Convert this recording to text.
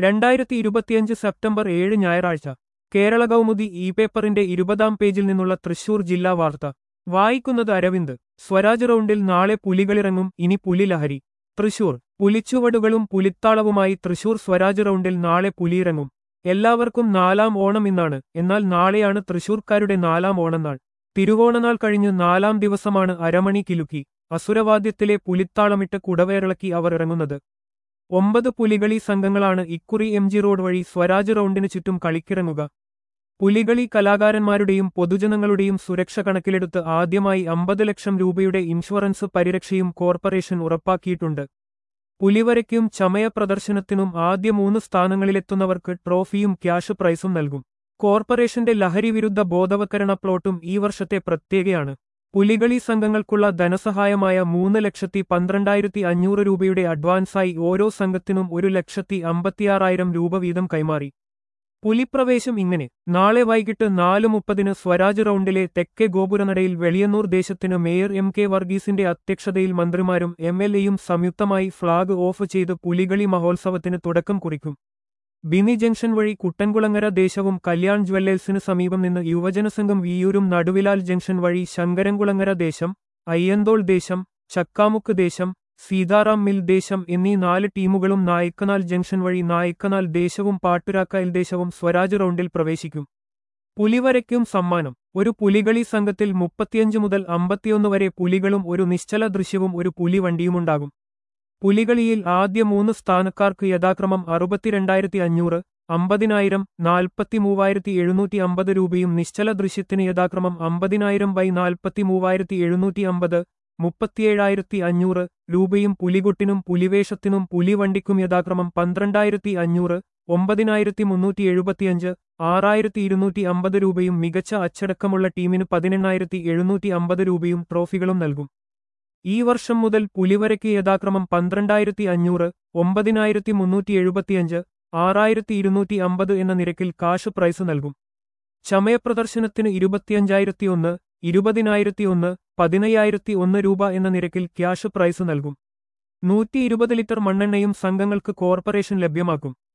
രണ്ടായിരത്തി ഇരുപത്തിയഞ്ച് സെപ്റ്റംബർ ഏഴ് ഞായറാഴ്ച കേരള കൗമുദി ഇ പേപ്പറിന്റെ ഇരുപതാം പേജിൽ നിന്നുള്ള തൃശൂർ ജില്ലാ വാർത്ത വായിക്കുന്നത് അരവിന്ദ് സ്വരാജ് റൗണ്ടിൽ നാളെ പുലികളിറങ്ങും ഇനി പുലിലഹരി തൃശൂർ പുലിച്ചുവടുകളും പുലിത്താളവുമായി തൃശൂർ സ്വരാജ് റൗണ്ടിൽ നാളെ പുലിയിറങ്ങും എല്ലാവർക്കും നാലാം ഓണം ഇന്നാണ് എന്നാൽ നാളെയാണ് തൃശൂർക്കാരുടെ നാലാം ഓണനാൾ തിരുവോണനാൾ കഴിഞ്ഞ് നാലാം ദിവസമാണ് അരമണി കിലുക്കി അസുരവാദ്യത്തിലെ പുലിത്താളമിട്ട് കുടവേറിളക്കി അവർ ഇറങ്ങുന്നത് ഒമ്പത് പുലികളി സംഘങ്ങളാണ് ഇക്കുറി എം ജി റോഡ് വഴി സ്വരാജ് റൗണ്ടിനു ചുറ്റും കളിക്കിറങ്ങുക പുലികളി കലാകാരന്മാരുടെയും പൊതുജനങ്ങളുടെയും സുരക്ഷ കണക്കിലെടുത്ത് ആദ്യമായി അമ്പത് ലക്ഷം രൂപയുടെ ഇൻഷുറൻസ് പരിരക്ഷയും കോർപ്പറേഷൻ ഉറപ്പാക്കിയിട്ടുണ്ട് പുലിവരയ്ക്കും ചമയ പ്രദർശനത്തിനും ആദ്യ മൂന്ന് സ്ഥാനങ്ങളിലെത്തുന്നവർക്ക് ട്രോഫിയും ക്യാഷ് പ്രൈസും നൽകും കോർപ്പറേഷന്റെ ലഹരി വിരുദ്ധ ബോധവൽക്കരണ പ്ലോട്ടും ഈ വർഷത്തെ പ്രത്യേകയാണ് പുലികളി സംഘങ്ങൾക്കുള്ള ധനസഹായമായ മൂന്ന് ലക്ഷത്തി പന്ത്രണ്ടായിരത്തി അഞ്ഞൂറ് രൂപയുടെ അഡ്വാൻസായി ഓരോ സംഘത്തിനും ഒരു ലക്ഷത്തി അമ്പത്തിയാറായിരം രൂപ വീതം കൈമാറി പുലിപ്രവേശം ഇങ്ങനെ നാളെ വൈകിട്ട് നാല് മുപ്പതിന് സ്വരാജ് റൗണ്ടിലെ തെക്കേ ഗോപുരനടയിൽ വെളിയന്നൂർ ദേശത്തിന് മേയർ എം കെ വർഗീസിന്റെ അധ്യക്ഷതയിൽ മന്ത്രിമാരും എം എൽ എയും സംയുക്തമായി ഫ്ളാഗ് ഓഫ് ചെയ്ത് പുലികളി മഹോത്സവത്തിന് തുടക്കം കുറിക്കും ബിനി ജംഗ്ഷൻ വഴി കുട്ടൻകുളങ്ങര ദേശവും കല്യാൺ ജ്വല്ലേഴ്സിന് സമീപം നിന്ന് യുവജനസംഘം വിയൂരും നടുവിലാൽ ജംഗ്ഷൻ വഴി ശങ്കരൻകുളങ്ങര ദേശം അയ്യന്തോൾ ദേശം ചക്കാമുക്ക് ദേശം സീതാറാം മിൽ ദേശം എന്നീ നാല് ടീമുകളും നായിക്കനാൽ ജംഗ്ഷൻ വഴി നായിക്കനാൽ ദേശവും പാട്ടുരാക്കയൽ ദേശവും സ്വരാജ് റൗണ്ടിൽ പ്രവേശിക്കും പുലിവരയ്ക്കും സമ്മാനം ഒരു പുലികളി സംഘത്തിൽ മുപ്പത്തിയഞ്ച് മുതൽ അമ്പത്തിയൊന്ന് വരെ പുലികളും ഒരു നിശ്ചല ദൃശ്യവും ഒരു പുലിവണ്ടിയുമുണ്ടാകും പുലികളിയിൽ ആദ്യ മൂന്ന് സ്ഥാനക്കാർക്ക് യഥാക്രമം അറുപത്തിരണ്ടായിരത്തി അഞ്ഞൂറ് അമ്പതിനായിരം നാൽപ്പത്തി മൂവായിരത്തി എഴുന്നൂറ്റി അമ്പത് രൂപയും നിശ്ചല ദൃശ്യത്തിന് യഥാക്രമം അമ്പതിനായിരം ബൈ നാൽപ്പത്തി മൂവായിരത്തി എഴുന്നൂറ്റി അമ്പത് മുപ്പത്തിയേഴായിരത്തി അഞ്ഞൂറ് രൂപയും പുലികുട്ടിനും പുലിവേഷത്തിനും പുലിവണ്ടിക്കും യഥാക്രമം പന്ത്രണ്ടായിരത്തി അഞ്ഞൂറ് ഒമ്പതിനായിരത്തി മുന്നൂറ്റി എഴുപത്തിയഞ്ച് ആറായിരത്തി ഇരുന്നൂറ്റി അമ്പത് രൂപയും മികച്ച അച്ചടക്കമുള്ള ടീമിന് പതിനെണ്ണായിരത്തി എഴുന്നൂറ്റി അമ്പത് രൂപയും ട്രോഫികളും നൽകും ഈ വർഷം മുതൽ പുലിവരയ്ക്ക് യഥാക്രമം പന്ത്രണ്ടായിരത്തി അഞ്ഞൂറ് ഒമ്പതിനായിരത്തി മുന്നൂറ്റി എഴുപത്തിയഞ്ച് ആറായിരത്തി ഇരുന്നൂറ്റി അമ്പത് എന്ന നിരക്കിൽ കാശ് പ്രൈസ് നൽകും ചമയപ്രദർശനത്തിന് ഇരുപത്തിയഞ്ചായിരത്തി ഒന്ന് ഇരുപതിനായിരത്തി ഒന്ന് പതിനയ്യായിരത്തി ഒന്ന് രൂപ എന്ന നിരക്കിൽ ക്യാഷ് പ്രൈസ് നൽകും നൂറ്റി ഇരുപത് ലിറ്റർ മണ്ണെണ്ണയും സംഘങ്ങൾക്ക് കോർപ്പറേഷൻ ലഭ്യമാക്കും